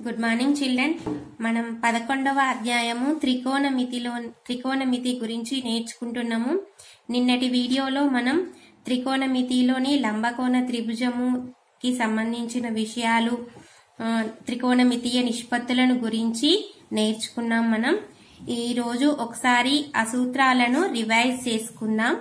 good morning children మనం పదకొండవ అధ్యాయము త్రికోణమితిలో త్రికోణమితి గురించి నేర్చుకుంటున్నాము నిన్నటి వీడియోలో మనం త్రికోణమితిలోని లంబకోణ త్రిభుజముకి సంబంధించిన విషయాలు ఆ, త్రికోణమితీయ నిష్పత్తులను గురించి నేర్చుకున్నాం మనం ఈ రోజు ఒకసారి ఆ సూత్రాలను రివైజ్ చేసుకుందాం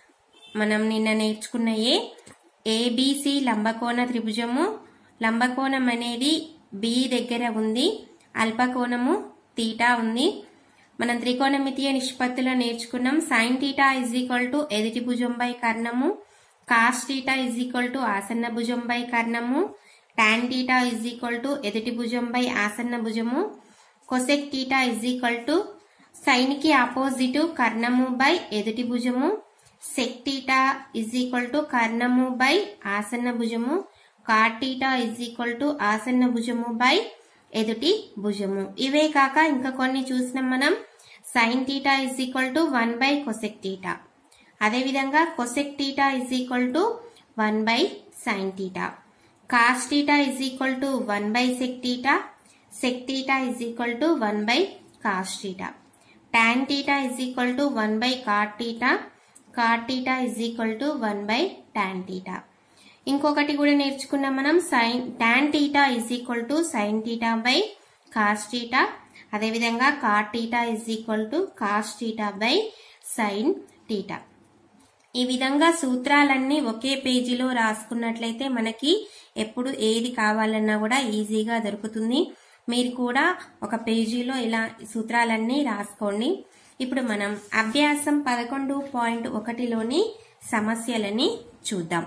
మనం నిన్న నేర్చుకున్న ఏ ఏబిసి లంబకోణ త్రిభుజము లంబకోణం అనేది బి దగ్గర ఉంది అల్పకోణము తీటా ఉంది మనం త్రికోణమితీయ నిష్పత్తులు నేర్చుకున్నాం sine theta is equal to ఎదుటి భుజం బై కర్ణము cos theta is equal to ఆసన్న భుజం బై కర్ణము tan theta is equal to ఎదుటి భుజం బై ఆసన్న భుజము cosec theta is equal to sine కి ఆపోజిట్ కర్ణము బై ఎదుటి భుజము sec theta is equal to కర్ణము బై ఆసన్న భుజము cot theta is equal to ఆసన్న భుజము బై ఎదుటి భుజము ఇవే కాక ఇంకా కొన్ని చూసినాం మనం sine theta is equal to one by cosec theta అదేవిధంగా cosec theta is equal to one by sine theta cos theta is equal to one by sec theta sec theta is equal to one by cos theta tan theta is equal to one by cot theta cot theta is equal to one by tan theta ఇంకొకటి కూడా నేర్చుకున్నాం మనం sine tan theta is equal to sign theta by cos theta అదేవిధంగా cot theta is equal to cos theta by sine theta ఈ విధంగా సూత్రాలన్నీ ఒకే పేజీలో రాసుకున్నట్లయితే మనకి ఎప్పుడు ఏది కావాలన్నా కూడా ఈజీగా దొరుకుతుంది మీరు కూడా ఒక పేజీలో ఇలా సూత్రాలన్నీ రాసుకోండి ఇప్పుడు మనం అభ్యాసం పదకొండు పాయింట్ ఒకటిలోని సమస్యలని చూద్దాం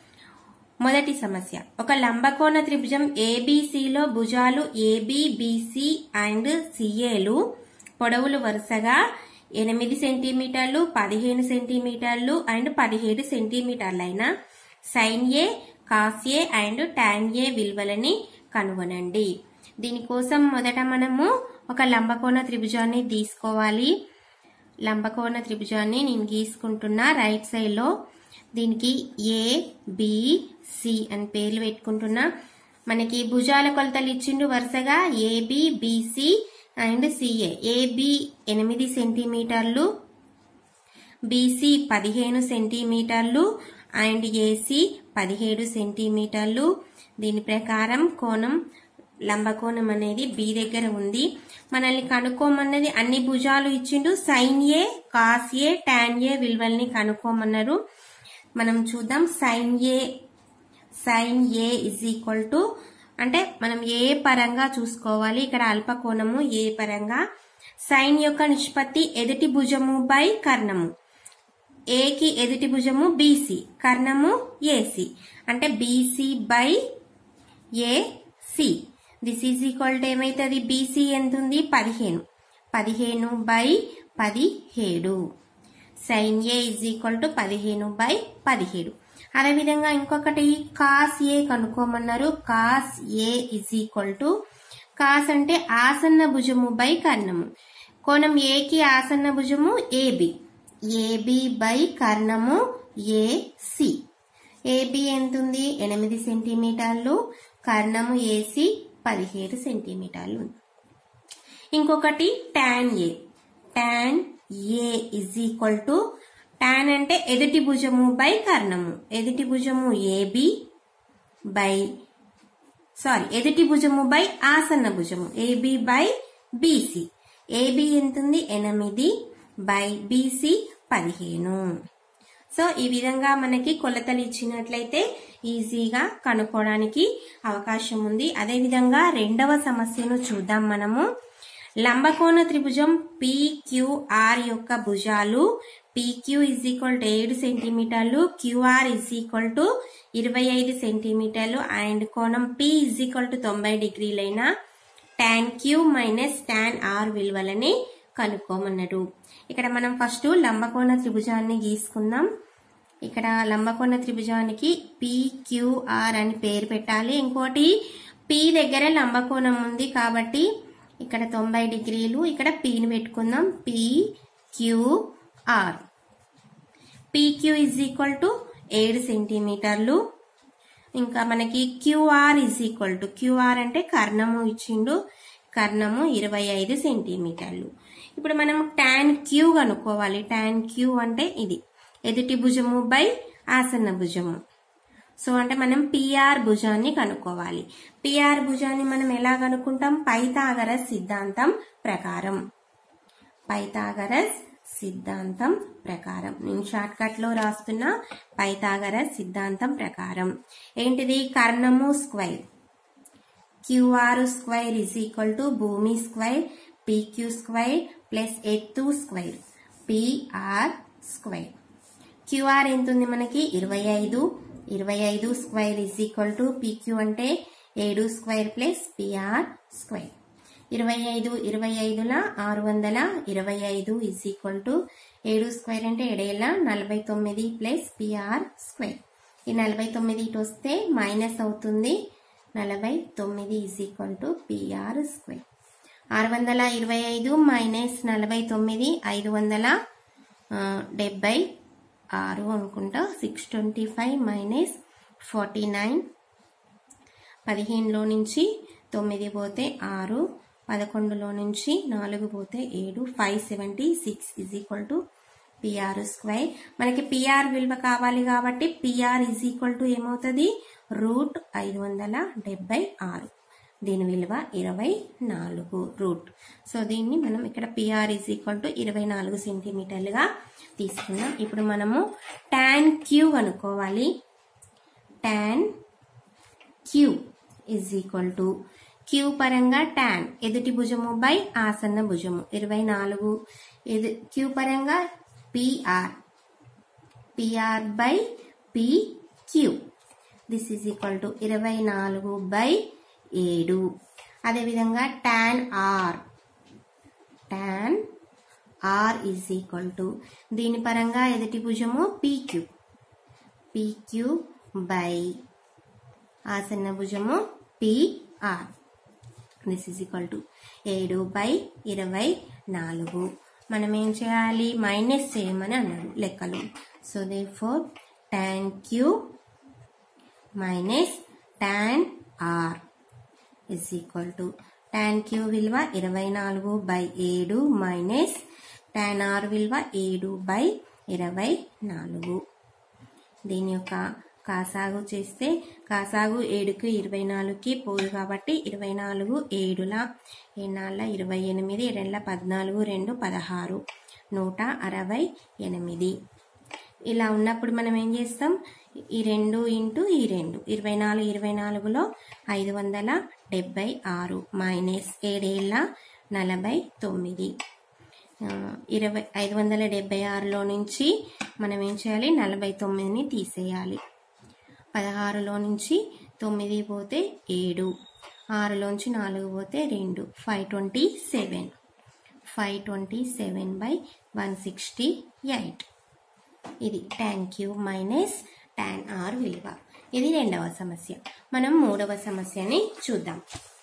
మొదటి సమస్య ఒక లంబకోణ త్రిభుజం ఏబిసిలో భుజాలు ఏబి బిసి అండ్ సిఏలు పొడవులు వరుసగా ఎనిమిది సెంటీమీటర్లు పదిహేను సెంటీమీటర్లు అండ్ పదిహేడు సెంటీమీటర్లైన sine A cos A and tan A విలువలని కనుగొనండి దీనికోసం మొదట మనము ఒక లంబకోణ త్రిభుజాన్ని తీసుకోవాలి లంబకోణ త్రిభుజాన్ని నేను గీసుకుంటున్నా రైట్ సైడ్ లో దీనికి ఏ బి సి అని పేర్లు పెట్టుకుంటున్నా మనకి భుజాల కొలతలు ఇచ్చిండు వరుసగా AB BC and CA AB ఎనిమిది సెంటీమీటర్లు బీసీ పదిహేను సెంటీమీటర్లు అండ్ ఏసీ పదిహేడు సెంటీమీటర్లు దీని ప్రకారం కోణం లంబకోణం అనేది బి దగ్గర ఉంది మనల్ని కనుక్కోమన్నది అన్ని భుజాలు ఇచ్చిండు sine A cos A tan A విలువల్ని కనుక్కోమన్నారు మనం చూద్దాం sine A sine A is equal to అంటే మనం ఏ పరంగా చూసుకోవాలి ఇక్కడ అల్పకోణము ఏ పరంగా సైన్ యొక్క నిష్పత్తి ఎదుటి భుజము బై కర్ణము ఏకి ఎదుటి భుజము బీసీ కర్ణము ఏసి అంటే BC by AC this is equal to ఏమైతుంది బీసీ ఎంత ఉంది పదిహేను పదిహేను బై పదిహేడు sine A is equal to పదిహేను బై పదిహేడు అదేవిధంగా ఇంకొకటి కాస్ ఏ కనుక్కోమన్నారు cos A is equal to cos అంటే ఆసన్న భుజము బై కర్ణము కోణం ఏకి ఆసన్న భుజము ఏబి ఏబి బై కర్ణము ఏసి ఏబి ఎంత ఉంది ఎనిమిది సెంటీమీటర్లు కర్ణము ఏసి పదిహేడు సెంటీమీటర్లు ఉంది ఇంకొకటి tan A tan A is equal to tan అంటే ఎదుటి భుజము బై కర్ణము ఎదుటి భుజము ఏబి బై సారీ ఎదుటి భుజము బై ఆసన్న భుజము ఏబి బై బీసీ ఏబి ఎంత ఉంది ఎనిమిది బై బీసీ పదిహేను సో ఈ విధంగా మనకి కొలతలు ఇచ్చినట్లయితే ఈజీగా కనుక్కోవడానికి అవకాశం ఉంది అదేవిధంగా రెండవ సమస్యను చూద్దాం మనము లంబకోణ త్రిభుజం పిక్యూఆర్ యొక్క భుజాలు పీక్యూ ఇజ్ ఈక్వల్ టు ఏడు సెంటీమీటర్లు క్యూఆర్ ఇజ్ ఈక్వల్ టు ఇరవై ఐదు సెంటీమీటర్లు అండ్ కోణం పి ఇజ్ ఈక్వల్ టు తొంభై డిగ్రీలైన tan Q minus tan R విలువలని కనుక్కోమన్నారు ఇక్కడ మనం ఫస్ట్ లంబకోణ త్రిభుజాన్ని గీసుకుందాం ఇక్కడ లంబకోణ త్రిభుజానికి పిక్యూఆర్ అని పేరు పెట్టాలి ఇంకోటి పి దగ్గర లంబకోణం ఉంది కాబట్టి ఇక్కడ తొంభై డిగ్రీలు ఇక్కడ పిని పెట్టుకుందాం P QR PQ is equal to ఏడు సెంటీమీటర్లు ఇంకా మనకి QR is equal to QR అంటే కర్ణము ఇచ్చిండు కర్ణము ఇరవై ఐదు సెంటీమీటర్లు ఇప్పుడు మనం టాన్ క్యూ కనుక్కోవాలి టాన్ క్యూ అంటే ఇది ఎదుటి భుజము బై ఆసన్న భుజము సో అంటే మనం పిఆర్ భుజాన్ని కనుక్కోవాలి పిఆర్ భుజాన్ని మనం ఎలా కనుక్కుంటాం పైథాగరస్ సిద్ధాంతం ప్రకారం పైథాగరస్ సిద్ధాంతం ప్రకారం నేను షార్ట్ కట్ లో రాస్తున్న పైథాగరస్ సిద్ధాంతం ప్రకారం ఏంటిది కర్ణము square QR square is equal to భూమి స్క్వైర్ పీక్యూ స్క్వైర్ ప్లస్ ఎత్తు స్క్వైర్ పిఆర్ స్క్వైర్ క్యూఆర్ ఎంత ఉంది మనకి ఇరవై ఐదు ఇరవై ఐదు square is equal to PQ అంటే ఏడు స్క్వైర్ ప్లస్ పిఆర్ స్క్వైర్ ఇరవై ఐదు ఇరవై ఐదుల ఆరు వందల ఇరవై ఐదు ఇజ్ ఈక్వల్ టు ఏడు స్క్వైర్ అంటే ఏడేళ్ళ నలభై తొమ్మిది ప్లస్ పిఆర్ స్క్వైర్ ఈ నలభై తొమ్మిది ఇటు వస్తే మైనస్ అవుతుంది నలభై తొమ్మిది is equal to PR square ఆరు వందల ఇరవై ఐదు మైనస్ నలభై తొమ్మిది ఐదు వందల ఆ, డెబ్బై ఆరు అనుకుంటా six twenty five minus forty nine పదిహేనులో నుంచి తొమ్మిది పోతే ఆరు పదకొండులో నుంచి నాలుగు పోతే ఏడు five seventy six is equal to PR square మనకి పిఆర్ విలువ కావాలి కాబట్టి పిఆర్ ఇజ్ ఈక్వల్ టు ఏమవుతుంది రూట్ ఐదు వందల డెబ్బై ఆరు దీని విలువ ఇరవై నాలుగు రూట్ సో దీన్ని మనం ఇక్కడ పిఆర్ ఇజ్ ఈక్వల్ టు ఇరవై నాలుగు సెంటీమీటర్లుగా తీసుకున్నాం ఇప్పుడు మనము టాన్ క్యూ కనుక్కోవాలి tan Q is equal to Q పరంగా టాన్ ఎదుటి భుజము బై ఆసన్న భుజము ఇరవై నాలుగు ఎదు క్యూ పరంగా PR PR by PQ this is equal to ఇరవై నాలుగు బై ఏడు అదేవిధంగా tan R tan R is equal to దీని పరంగా ఎదుటి భుజము పీక్యూ పీక్యూ బై ఆసన్న భుజము PR this is equal to ఏడు బై ఇరవై నాలుగు మనం ఏం చేయాలి మైనస్ చేయమని అన్నారు లెక్కలు so therefore tan Q minus tan R is equal to tan Q విలువ ఇరవై నాలుగు బై ఏడు మైనస్ టాన్ ఆర్ విలువ ఏడు బై ఇరవై నాలుగు దీని యొక్క కాసాగు చేస్తే కాసాగు ఏడుకి ఇరవై నాలుగుకి పోదు కాబట్టి ఇరవై నాలుగు ఏడుల ఏనాళ్ళ ఇరవై ఎనిమిది రెండ్ల పద్నాలుగు రెండు పదహారు నూట అరవై ఎనిమిది ఇలా ఉన్నప్పుడు మనం ఏం చేస్తాం ఈ రెండు ఇంటూ ఈ రెండు ఇరవై నాలుగు ఇరవై నాలుగులో ఐదు వందల డెబ్బై ఆరు మైనస్ ఏడేళ్ళ నలభై తొమ్మిది ఆ, ఇరవై ఐదు వందల డెబ్బై ఆరులో నుంచి మనం ఏం చేయాలి నలభై తొమ్మిదిని తీసేయాలి పదహారులో నుంచి తొమ్మిది పోతే ఏడు ఆరులోంచి నాలుగు పోతే రెండు five twenty seven five twenty seven by one sixty eight ఇది tan Q minus tan R విలువ ఇది రెండవ సమస్య మనం మూడవ సమస్యని చూద్దాం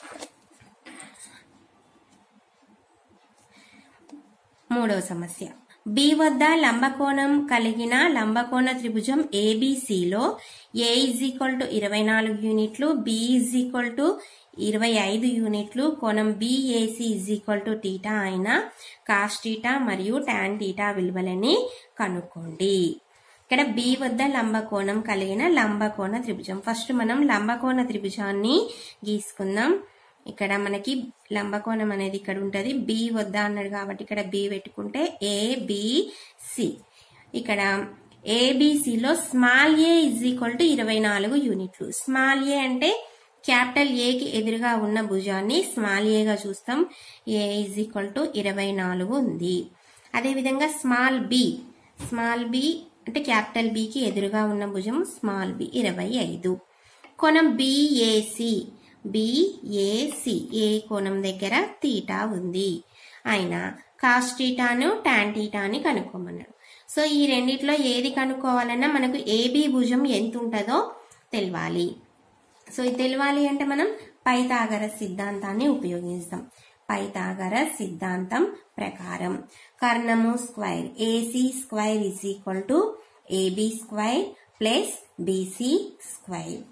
మూడవ సమస్య బి వద్ద లంబకోణం కలిగిన లంబకోణ త్రిభుజం ఏబిసిలో ఏ ఇజ్ ఈక్వల్ టు ఇరవై నాలుగు యూనిట్లు బి ఇజ్ ఈక్వల్ టు ఇరవై ఐదు యూనిట్లు కోణం BAC is equal to theta అయిన కాస్ టీటా మరియు టాన్ టీటా విలువలని కనుక్కోండి ఇక్కడ బి వద్ద లంబకోణం కలిగిన లంబకోణ త్రిభుజం ఫస్ట్ మనం లంబకోణ త్రిభుజాన్ని గీసుకుందాం ఇక్కడ మనకి లంబకోణం అనేది ఇక్కడ ఉంటది బి వద్ద అన్నాడు కాబట్టి ఇక్కడ బి పెట్టుకుంటే ఏ బి సి ఇక్కడ ఏబిసిలో small A is equal to ఇరవై నాలుగు యూనిట్లు స్మాల్ ఏ అంటే క్యాపిటల్ ఏకి ఎదురుగా ఉన్న భుజాన్ని స్మాల్ ఏగా చూస్తాం ఏ ఇజ్ ఈక్వల్ టు ఇరవై నాలుగు ఉంది అదేవిధంగా స్మాల్ బి స్మాల్ బి అంటే క్యాపిటల్ బికి ఎదురుగా ఉన్న భుజం స్మాల్ బి ఇరవై ఐదు కోణం బిఏసి బిఏసి ఏ కోణం దగ్గర తీటా ఉంది ఆయన కాస్ టీటాను టాన్ టీటాని కనుక్కోమన్నాడు సో ఈ రెండిట్లో ఏది కనుక్కోవాలన్నా మనకు ఏబి భుజం ఎంత ఉంటుందో తెలియాలి సో ఇది తెలియాలి అంటే మనం పైతాగర సిద్ధాంతాన్ని ఉపయోగిస్తాం పైతాగర సిద్ధాంతం ప్రకారం కర్ణము square AC square is equal to AB square plus BC square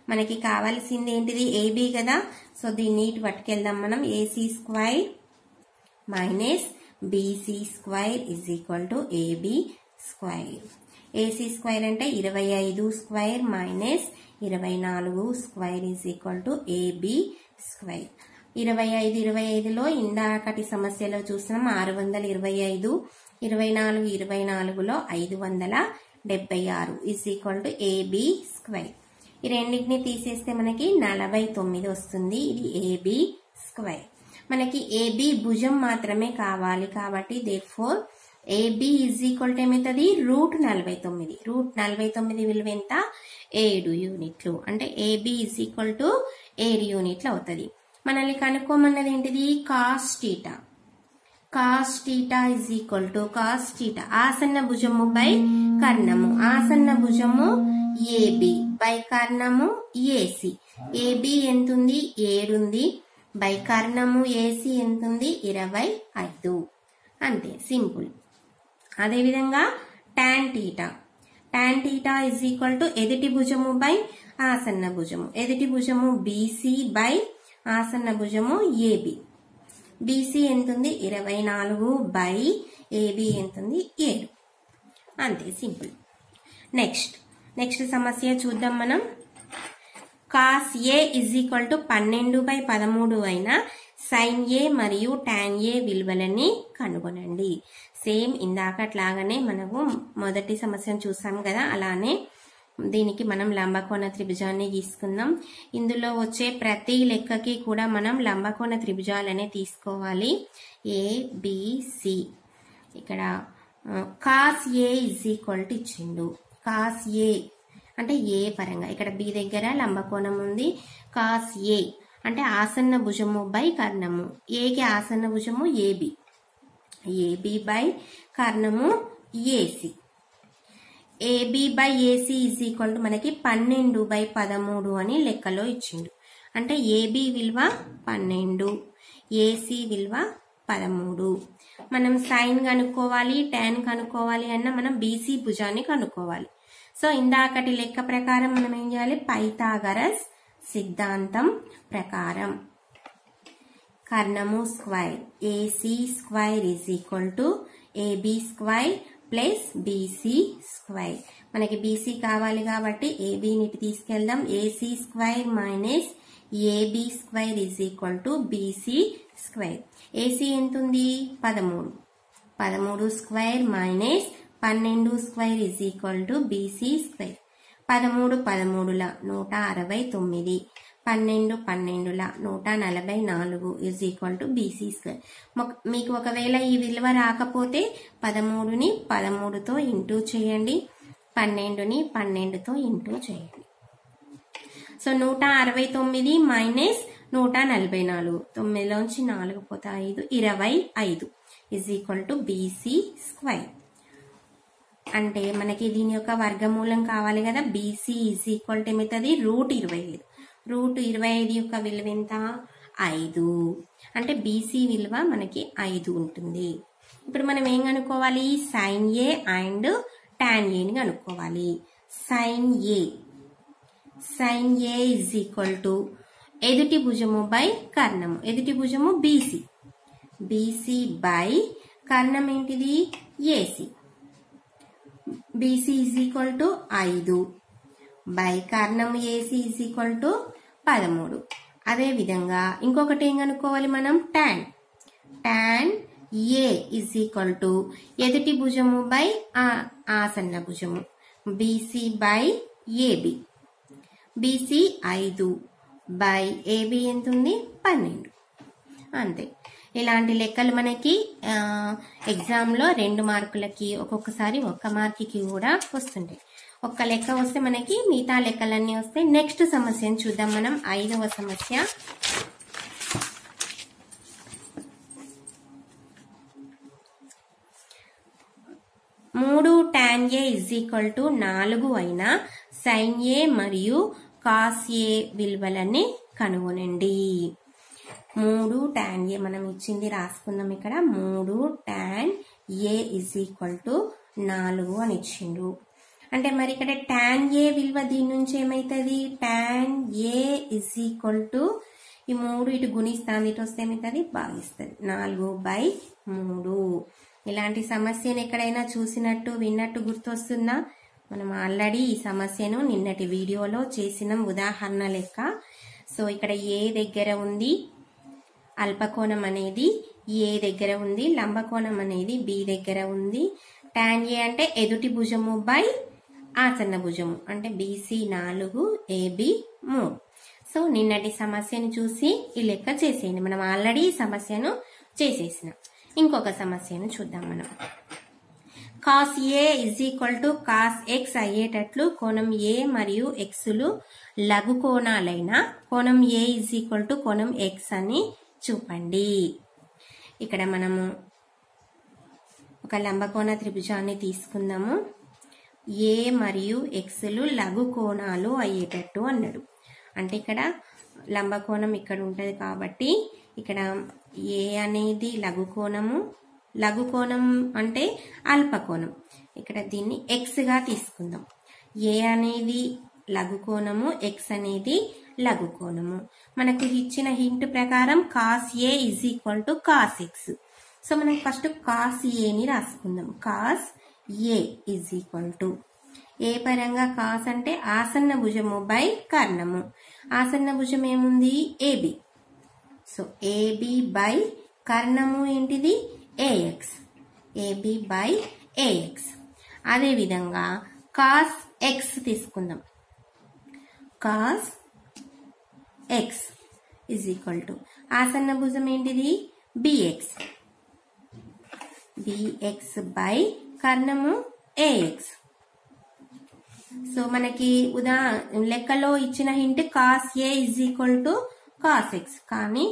మనకి కావాల్సింది ఏంటిది ఏబీ కదా సో దీన్ని ఇటు పట్టుకెళ్దాం మనం AC square minus BC square is equal to AB square AC square అంటే ఇరవై ఐదు స్క్వైర్ మైనస్ ఇరవై నాలుగు square is equal to AB square ఇరవై ఐదు ఇరవై ఐదులో ఇందాకటి సమస్యలో చూసినాం ఆరు వందల ఇరవై ఐదు ఇరవై నాలుగు ఇరవై నాలుగులో ఐదు వందల డెబ్బై ఆరు is equal to AB square ఈ రెండింటిని తీసేస్తే మనకి నలభై తొమ్మిది వస్తుంది ఇది ఏబి స్క్వైర్ మనకి ఏబి భుజం మాత్రమే కావాలి కాబట్టి therefore AB is equal to ఏమవుతుంది రూట్ నలభై తొమ్మిది రూట్ నలభై తొమ్మిది విలువ ఎంత ఏడు యూనిట్లు అంటే ఏబి ఈజ్ ఈక్వల్ టు ఏడు యూనిట్లు అవుతుంది మనల్ని కనుక్కోమన్నది ఏంటిది cos theta cos theta is equal to cos theta ఆసన్న భుజము బై కర్ణము ఆసన్న భుజము ఏబి బై కర్ణము ఏసి ఏబి ఎంతుంది ఏడుంది బై కర్ణము ఏసి ఎంతుంది ఇరవై ఐదు అంతే సింపుల్ అదేవిధంగా tan theta tan theta is equal to ఎదుటి భుజము బై ఆసన్న భుజము ఎదుటి భుజము బీసీ బై ఆసన్న భుజము ఏబి బీసీ ఎంతుంది ఇరవై నాలుగు బై ఏబి ఎంతుంది ఏడు అంతే సింపుల్ నెక్స్ట్ నెక్స్ట్ సమస్య చూద్దాం మనం cos A is equal to పన్నెండు బై పదమూడు అయిన సైన్ ఏ మరియు టాన్ ఏ విలువలని కనుగొనండి సేమ్ ఇందాకట్లాగానే మనము మొదటి సమస్యను చూసాం కదా అలానే దీనికి మనం లంబకోణ త్రిభుజాన్ని గీసుకుందాం ఇందులో వచ్చే ప్రతి లెక్కకి కూడా మనం లంబకోణ త్రిభుజాలనే తీసుకోవాలి ఏ బిసి ఇక్కడ cos A is equal to ఇచ్చిండు కాస్ ఏ అంటే ఏ పరంగా ఇక్కడ బి దగ్గర లంబకోణం ఉంది కాస్ ఏ అంటే ఆసన్న భుజము బై కర్ణము ఏకి ఆసన్న భుజము ఏబి ఏబి బై కర్ణము AC AB by AC is equal to మనకి పన్నెండు బై పదమూడు అని లెక్కలో ఇచ్చిండు అంటే ఏబి విలువ పన్నెండు ఏసీ విలువ పదమూడు మనం సైన్ కనుక్కోవాలి టాన్ కనుక్కోవాలి అన్న మనం బీసీ భుజాన్ని కనుక్కోవాలి సో ఇందాకటి లెక్క ప్రకారం మనం ఏం చేయాలి పైథాగరస్ సిద్ధాంతం ప్రకారం కర్ణము square AC square is equal to AB square plus BC square మనకి బీసీ కావాలి కాబట్టి ఏబీని తీసుకెళ్దాం AC square minus AB square is equal to BC square AC ఎంత ఉంది పదమూడు పదమూడు స్క్వైర్ మైనస్ పన్నెండు square is equal to BC square పదమూడు పదమూడుల నూట అరవై తొమ్మిది పన్నెండు పన్నెండుల నూట నలభై నాలుగు is equal to BC square మీకు ఒకవేళ ఈ విలువ రాకపోతే పదమూడుని పదమూడుతో ఇంటూ చేయండి పన్నెండుని పన్నెండుతో ఇంటూ చేయండి సో నూట అరవై తొమ్మిది మైనస్ నూట నలభై నాలుగు తొమ్మిదిలోంచి నాలుగు పోతే ఐదు ఇరవై ఐదు is equal to BC square అంటే మనకి దీని యొక్క వర్గమూలం కావాలి కదా బీసీ ఈజ్ ఈక్వల్ టు ఏమవుతుంది రూట్ ఇరవై ఐదు రూట్ ఇరవై ఐదు యొక్క విలువ ఎంత ఐదు అంటే బీసీ విలువ మనకి ఐదు ఉంటుంది ఇప్పుడు మనం ఏం కనుక్కోవాలి సైన్ ఏ అండ్ టాన్ ఏని కనుక్కోవాలి sine A sine A is equal to ఎదుటి భుజము బై కర్ణము ఎదుటి భుజము బీసీ బీసీ బై కర్ణం ఏంటిది AC BC is equal to ఐదు బై కారణం ఏసీ ఈజ్ ఈక్వల్ టు పదమూడు అదే విధంగా ఇంకొకటి ఏం కనుక్కోవాలి మనం tan tan A is equal to ఎదుటి భుజము బై ఆసన్న భుజము బీసీ బై ఏబి బీసీ ఐదు బై ఏబి ఎంత ఉంది పన్నెండు అంతే ఇలాంటి లెక్కలు మనకి ఎగ్జామ్లో రెండు మార్కులకి ఒక్కొక్కసారి ఒక్క మార్కుకి కూడా వస్తుంటాయి ఒక్క లెక్క వస్తే మనకి మిగతా లెక్కలన్నీ వస్తాయి నెక్స్ట్ సమస్యను చూద్దాం మనం ఐదవ సమస్య మూడు tan A is equal to నాలుగు అయిన సైన్ ఏ మరియు కాస్ ఏ విలువలని కనుగొనండి మూడు టాన్ ఏ మనం ఇచ్చింది రాసుకుందాం ఇక్కడ మూడు tan A is equal to నాలుగు అని ఇచ్చిండు అంటే మరి ఇక్కడ టాన్ ఏ విలువ దీని నుంచి ఏమైతుంది tan A is equal to ఈ మూడు ఇటు గుణిస్తాంది ఇటు వస్తే ఏమవుతుంది భాగిస్తుంది నాలుగు బై మూడు ఇలాంటి సమస్యను ఎక్కడైనా చూసినట్టు విన్నట్టు గుర్తొస్తుందా మనం ఆల్రెడీ ఈ సమస్యను నిన్నటి వీడియోలో చేసిన ఉదాహరణ లెక్క సో ఇక్కడ ఏ దగ్గర ఉంది అల్పకోణం అనేది ఏ దగ్గర ఉంది లంబకోణం అనేది బి దగ్గర ఉంది టాన్ ఏ అంటే ఎదుటి భుజము బై ఆసన్న భుజము అంటే బీసీ నాలుగు ఏబి మూడు సో నిన్నటి సమస్యను చూసి ఈ లెక్క చేసేయండి మనం ఆల్రెడీ ఈ సమస్యను చేసేసినాం ఇంకొక సమస్యను చూద్దాం మనం cos A is equal to cos X అయ్యేటట్లు కోణం ఏ మరియు ఎక్స్లు లఘు కోణాలైన కోణం ఏ ఇజ్ ఈక్వల్ టు కోణం ఎక్స్ అని చూపండి ఇక్కడ మనము ఒక లంబకోణ త్రిభుజాన్ని తీసుకుందాము ఏ మరియు ఎక్స్లు లఘు కోణాలు అయ్యేటట్టు అన్నాడు అంటే ఇక్కడ లంబకోణం ఇక్కడ ఉంటుంది కాబట్టి ఇక్కడ ఏ అనేది లఘు కోణము లఘు కోణం అంటే అల్పకోణం ఇక్కడ దీన్ని ఎక్స్ గా తీసుకుందాం ఏ అనేది లఘు కోణము ఎక్స్ అనేది లఘు కోణము మనకు ఇచ్చిన హింట్ ప్రకారం cos A is equal to cos X so మనం ఫస్ట్ కాస్ ఏని రాసుకుందాం cos A is equal to A పరంగా కాస్ అంటే ఆసన్న భుజము బై కర్ణము ఆసన్న భుజం ఏముంది ఏబి సో ఏబి బై కర్ణము ఏంటిది ఏఎక్స్ ఏబి బై ఏఎక్స్ అదేవిధంగా కాస్ ఎక్స్ తీసుకుందాం cos X is equal to ఆసన్న భుజం ఏంటిది బిఎక్స్ బిఎక్స్ బై కర్ణము ఏఎక్స్ సో మనకి ఉదా లెక్కలో ఇచ్చిన hint cos A is equal to cos X కానీ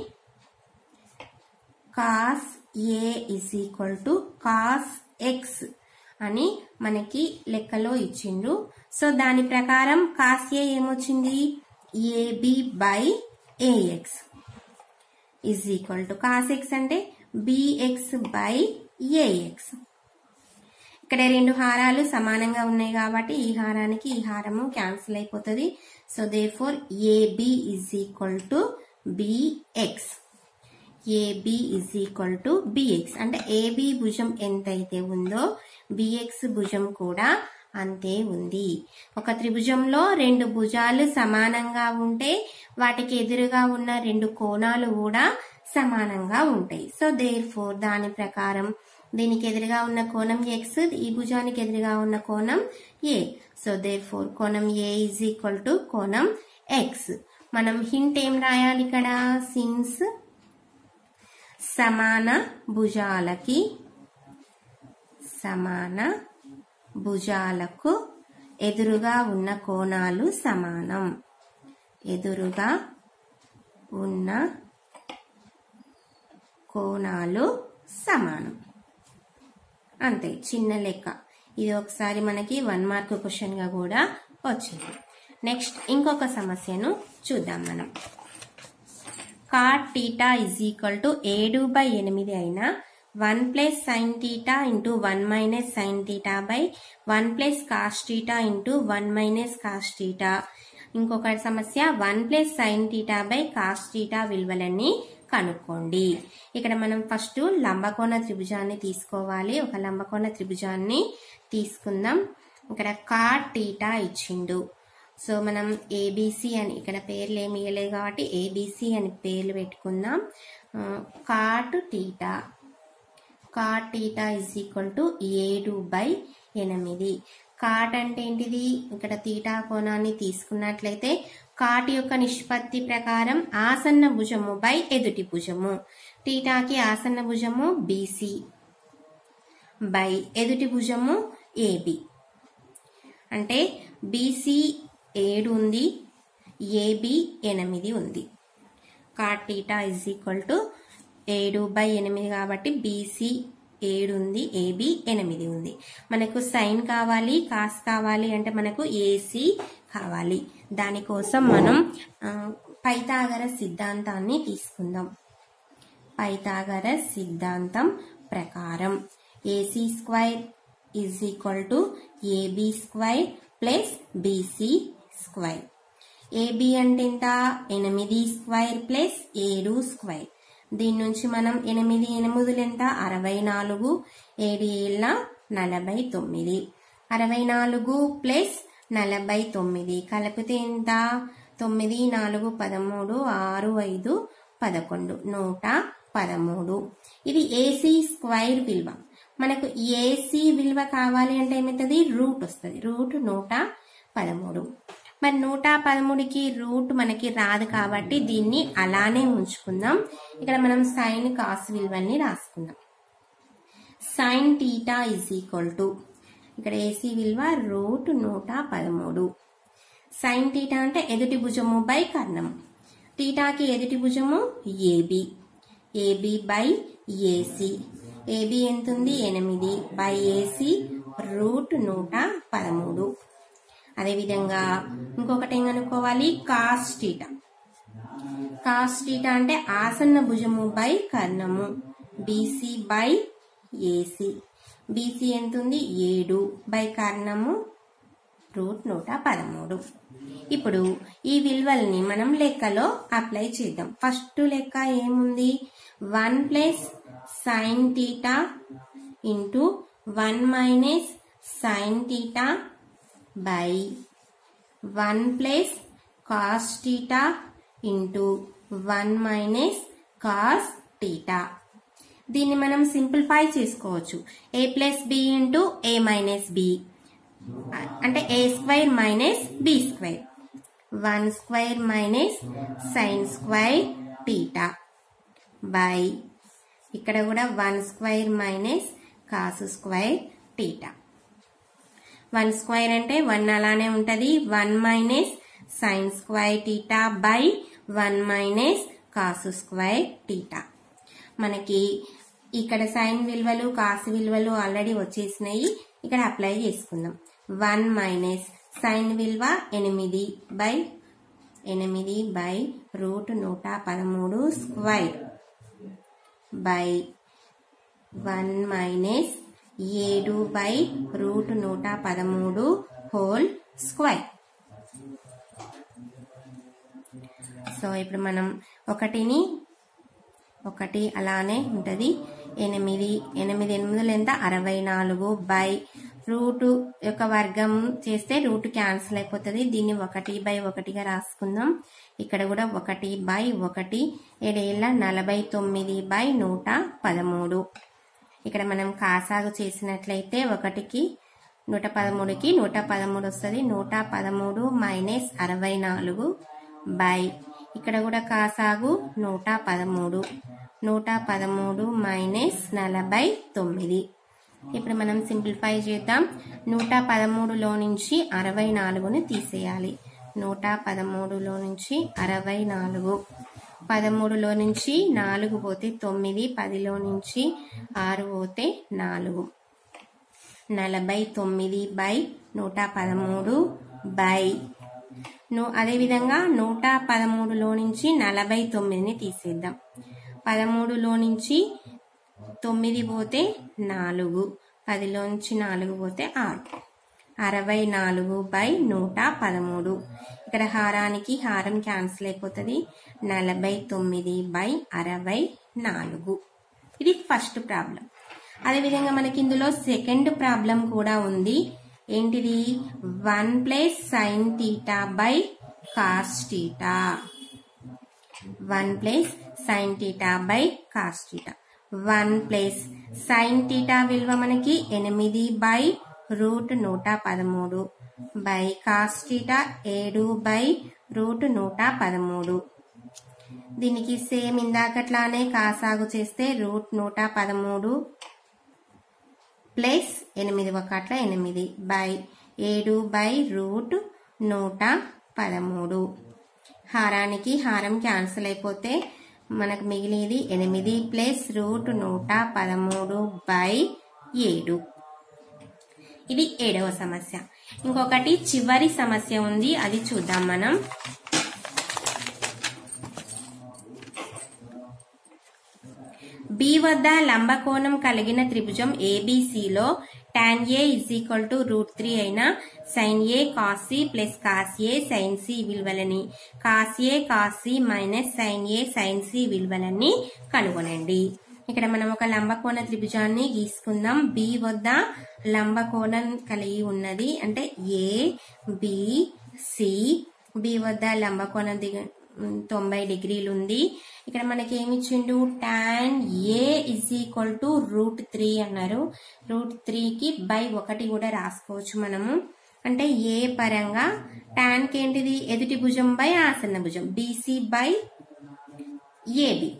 cos A is equal to cos X అని మనకి లెక్కలో ఇచ్చిండ్రు సో దాని ప్రకారం కాస్ ఏ ఏమొచ్చింది AB by AX is equal to cos X అంటే బిఎక్స్ బై ఏఎక్స్ ఇక్కడ రెండు హారాలు సమానంగా ఉన్నాయి కాబట్టి ఈ హారానికి ఈ హారము క్యాన్సిల్ అయిపోతుంది so therefore AB is equal to BX AB is equal to BX అంటే ఏబి భుజం ఎంతైతే ఉందో బిఎక్స్ భుజం కూడా అంతే ఉంది ఒక త్రిభుజంలో రెండు భుజాలు సమానంగా ఉంటే వాటికి ఎదురుగా ఉన్న రెండు కోణాలు కూడా సమానంగా ఉంటాయి సో దేర్ ఫోర్ దాని ప్రకారం దీనికి ఎదురుగా ఉన్న కోణం ఎక్స్ ఈ భుజానికి ఎదురుగా ఉన్న కోణం ఏ సో దేర్ ఫోర్ కోణం ఏ ఈజ్ ఈక్వల్ టు కోణం ఎక్స్ మనం హింట్ ఏం రాయాలి ఇక్కడ సిన్స్ సమాన భుజాలకి సమాన భుజాలకు ఎదురుగా ఉన్న కోణాలు సమానం ఎదురుగా ఉన్న కోణాలు సమానం అంతే చిన్న లెక్క ఇది ఒకసారి మనకి వన్ మార్క్ క్వశ్చన్ గా కూడా వచ్చింది నెక్స్ట్ ఇంకొక సమస్యను చూద్దాం మనం cot theta is equal to ఏడు బై ఎనిమిది అయినా one plus sine theta into one minus sine theta by one plus cos theta into one minus cos theta ఇంకొక సమస్య one plus sine theta by cos theta విలువలన్నీ కనుక్కోండి ఇక్కడ మనం first లంబకోణ త్రిభుజాన్ని తీసుకోవాలి ఒక లంబకోణ త్రిభుజాన్ని తీసుకుందాం ఇక్కడ కాట్ టీటా ఇచ్చిండు సో మనం ఏబిసి అని ఇక్కడ పేర్లు ఏమి ఇవ్వలేదు కాబట్టి ఏబిసి అని పేర్లు పెట్టుకుందాం ఆ, cot theta cot theta is equal to ఏడు బై ఎనిమిది కాట్ అంటే ఏంటిది ఇక్కడ తీటా కోణాన్ని తీసుకున్నట్లయితే కాట్ యొక్క నిష్పత్తి ప్రకారం ఆసన్న భుజము బై ఎదుటి భుజము టీటాకి ఆసన్న భుజము బీసీ బై ఎదుటి భుజము ఏబి అంటే బీసీ ఏడు ఉంది ఏబి ఎనిమిది ఉంది cot theta is equal to ఏడు బై ఎనిమిది కాబట్టి బీసీ ఏడు ఉంది ఏబి ఎనిమిది ఉంది మనకు సైన్ కావాలి కాస్ కావాలి అంటే మనకు ఏసీ కావాలి దానికోసం మనం ఆ, పైథాగర సిద్ధాంతాన్ని తీసుకుందాం పైథాగర సిద్ధాంతం ప్రకారం AC square is equal to AB square plus BC square AB అంటే ఎంత ఎనిమిది స్క్వైర్ ప్లస్ ఏడు స్క్వైర్ దీని నుంచి మనం ఎనిమిది ఎనిమిదిలు ఎంత అరవై నాలుగు ఏడు ఏళ్ళ నలభై తొమ్మిది అరవై నాలుగు ప్లస్ నలభై తొమ్మిది కలిపితే ఎంత తొమ్మిది నాలుగు పదమూడు ఆరు ఐదు పదకొండు నూట పదమూడు ఇది ఏసీ స్క్వైర్ విలువ మనకు ఏసీ విలువ కావాలి అంటే ఏమవుతుంది రూట్ వస్తుంది రూట్ నూట పదమూడు మరి నూట పదమూడుకి రూట్ మనకి రాదు కాబట్టి దీన్ని అలానే ఉంచుకుందాం ఇక్కడ మనం సైన్ కాస్ విలువల్ని రాసుకుందాం sine theta is equal to ఇక్కడ ఏసీ విలువ రూట్ నూట పదమూడు సైన్ టీటా అంటే ఎదుటి భుజము బై కర్ణం టీటాకి ఎదుటి భుజము AB AB by AC AB ఎంత ఉంది ఎనిమిది బై ఏసి రూట్ నూట పదమూడు అదేవిధంగా ఇంకొకటి ఏం కనుక్కోవాలి కాస్ టీటా కాస్ టీటా అంటే ఆసన్న భుజము బై కర్ణము బీసీ బై ఏసి బీసీ ఎంత ఉంది ఏడు బై కర్ణము రూట్ నూట పదమూడు ఇప్పుడు ఈ విలువల్ని మనం లెక్కలో అప్లై చేద్దాం ఫస్ట్ లెక్క ఏముంది one plus sine theta into one minus sine theta by one plus cos theta into one minus cos theta దీన్ని మనం సింప్లిఫై చేసుకోవచ్చు A plus B into A minus B అంటే A square minus B square one square minus sine square theta by ఇక్కడ కూడా one square minus cos square theta one square అంటే one అలానే ఉంటది one minus sine square theta by one minus cos square theta మనకి ఇక్కడ sign విలువలు కాసు విలువలు already వచ్చేసినాయి ఇక్కడ అప్లై చేసుకుందాం వన్ మైనస్ సైన్ విలువ ఎనిమిది బై ఎనిమిది బై రూట్ నూట పదమూడు స్క్వైర్ బై వన్ మైనస్ ఏడు బై రూట్ నూట పదమూడు హోల్ స్క్వైర్ సో ఇప్పుడు మనం ఒకటిని ఒకటి అలానే ఉంటుంది ఎనిమిది ఎనిమిది ఎనిమిదిలు ఎంత అరవై నాలుగు బై రూట్ యొక్క వర్గం చేస్తే రూట్ క్యాన్సిల్ అయిపోతుంది దీన్ని ఒకటి బై ఒకటిగా రాసుకుందాం ఇక్కడ కూడా ఒకటి బై ఒకటి ఏడేళ్ళ నలభై తొమ్మిది బై నూట పదమూడు ఇక్కడ మనం కాసాగు చేసినట్లయితే ఒకటికి నూట పదమూడుకి నూట పదమూడు వస్తుంది నూట పదమూడు మైనస్ అరవై నాలుగు బై ఇక్కడ కూడా కాసాగు నూట పదమూడు నూట పదమూడు మైనస్ నలభై తొమ్మిది ఇప్పుడు మనం సింప్లిఫై చేద్దాం నూట పదమూడులో నుంచి అరవై నాలుగుని తీసేయాలి నూట పదమూడులో నుంచి అరవై నాలుగు పదమూడులో నుంచి నాలుగు పోతే తొమ్మిది పదిలో నుంచి ఆరు పోతే నాలుగు నలభై తొమ్మిది బై నూట పదమూడు బై ను అదేవిధంగా నూట పదమూడులో నుంచి నలభై తొమ్మిదిని తీసేద్దాం పదమూడులో నుంచి తొమ్మిది పోతే నాలుగు పదిలో నుంచి నాలుగు పోతే ఆరు అరవై నాలుగు బై నూట పదమూడు ఇక్కడ హారానికి హారం క్యాన్సిల్ అయిపోతుంది నలభై తొమ్మిది బై అరవై నాలుగు ఇది ఫస్ట్ ప్రాబ్లం అదేవిధంగా మనకి ఇందులో సెకండ్ ప్రాబ్లం కూడా ఉంది ఏంటిది one plus sine theta by cos theta one plus sine theta by cos theta one plus sine theta విలువ మనకి ఎనిమిది బై రూట్ నూట పదమూడు బై కాస్ టీటా ఏడు బై రూట్ నూట పదమూడు దీనికి సేమ్ ఇందాకట్లానే కాసాగు చేస్తే రూట్ నూట పదమూడు ప్లస్ ఎనిమిది ఒకట్ల ఎనిమిది బై ఏడు బై రూట్ నూట పదమూడు హారానికి హారం క్యాన్సిల్ అయిపోతే మనకు మిగిలేది ఎనిమిది ప్లస్ రూట్ నూట పదమూడు బై ఏడు ఇది ఏడవ సమస్య ఇంకొకటి చివరి సమస్య ఉంది అది చూద్దాం మనం బి వద్ద లంబకోణం కలిగిన త్రిభుజం ఏబిసిలో tan A is equal to root three అయినా sine A cos C plus cos A sine C విలువలని cos A cos C minus sine A sine C విలువలని కనుగొనండి ఇక్కడ మనం ఒక లంబకోణ త్రిభుజాన్ని గీసుకుందాం బి వద్ద లంబకోణం కలిగి ఉన్నది అంటే ఏ బి సి బి వద్ద లంబకోణం దిగ తొంభై డిగ్రీలు ఉంది ఇక్కడ మనకి ఏమి ఇచ్చిండు tan A is equal to root three అన్నారు రూట్ త్రీకి బై ఒకటి కూడా రాసుకోవచ్చు మనము అంటే ఏ పరంగా టాన్ కి ఏంటిది ఎదుటి భుజం బై ఆసన్న భుజం BC by AB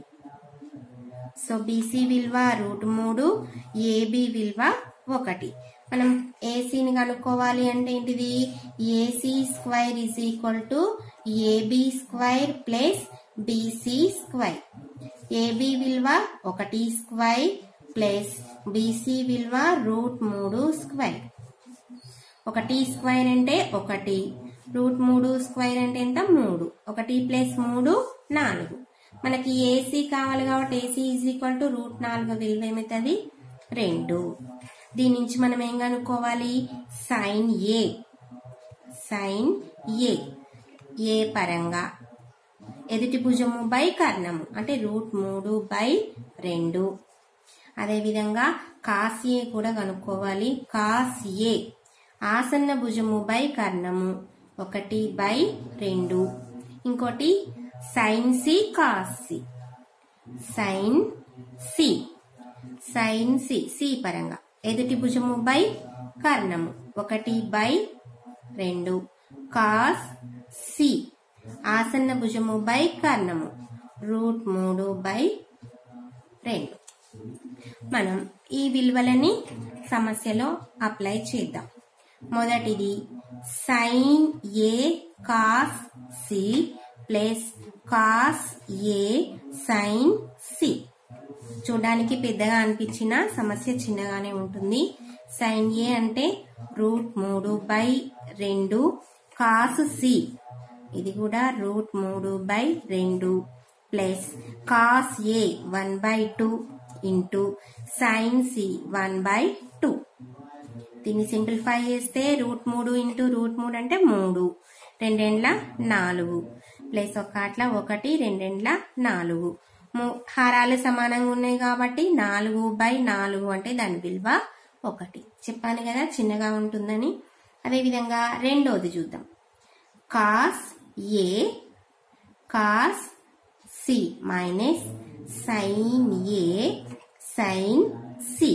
so BC విలువ రూట్ మూడు ఏబి విలువ ఒకటి మనం ఏసీని కనుక్కోవాలి అంటే ఏంటిది AC square is equal to AB square plus BC square AB విలువ ఒకటి స్క్వైర్ ప్లస్ బీసీ విలువ రూట్ మూడు స్క్వైర్ ఒకటి స్క్వైర్ అంటే ఒకటి రూట్ మూడు స్క్వైర్ అంటే ఎంత మూడు ఒకటి ప్లస్ మూడు నాలుగు మనకి ఏసీ కావాలి కాబట్టి AC is equal to root నాలుగు విలువ ఏమవుతుంది రెండు దీని నుంచి మనం ఏం కనుక్కోవాలి సైన్ ఏ సైన్ ఏ ఏ పరంగా ఎదుటి భుజము బై కర్ణము అంటే రూట్ మూడు బై రెండు అదేవిధంగా కాస్ ఏ కూడా కనుక్కోవాలి కాస్ ఏ ఆసన్న భుజము బై కర్ణము ఒకటి బై రెండు ఇంకోటి sine C cos C sine C sine C C పరంగా ఎదుటి భుజము బై కర్ణము ఒకటి బై రెండు కాస్ సి ఆసన్న భుజము బై కర్ణము రూట్ మూడు బై రెండు మనం ఈ విలువలని సమస్యలో అప్లై చేద్దాం మొదటిది sine A cos C plus cos A sine C చూడడానికి పెద్దగా అనిపించిన సమస్య చిన్నగానే ఉంటుంది సైన్ ఏ అంటే రూట్ మూడు బై రెండు కాస్ సి ఇది కూడా రూట్ మూడు బై రెండు plus cos A one by two into sine C one by two దీన్ని సింప్లిఫై చేస్తే రూట్ మూడు ఇంటూ రూట్ మూడు అంటే మూడు రెండెండ్ల నాలుగు ప్లస్ ఒక అట్లా ఒకటి రెండెండ్ల నాలుగు ము- హారాలు సమానంగా ఉన్నాయి కాబట్టి నాలుగు బై నాలుగు అంటే దాని విలువ ఒకటి చెప్పాను కదా చిన్నగా ఉంటుందని అదేవిధంగా రెండోది చూద్దాం cos A cos C minus sine A sine C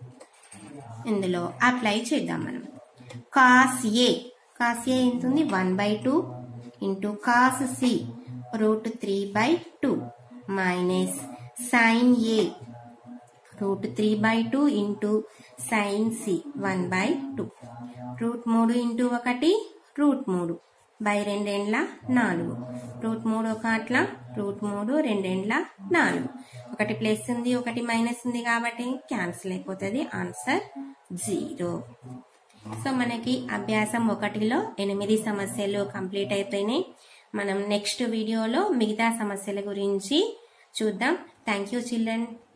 ఇందులో అప్లై చేద్దాం మనం కాస్ ఏ కాస్ ఏ ఎంత ఉంది one by two into cos C root three by two minus sine A root three by two into sine C one by two root మూడు into ఒకటి root మూడు by రెండెండ్ల నాలుగు root మూడు ఒక అట్ల రూట్ మూడు రెండెండ్ల నాలుగు ఒకటి ప్లస్ ఉంది ఒకటి మైనస్ ఉంది కాబట్టి క్యాన్సిల్ అయిపోతుంది ఆన్సర్ జీరో సో మనకి అభ్యాసం ఒకటిలో ఎనిమిది సమస్యలు కంప్లీట్ అయిపోయినాయి మనం నెక్స్ట్ వీడియోలో మిగతా సమస్యల గురించి చూద్దాం థ్యాంక్ యూ చిల్డ్రన్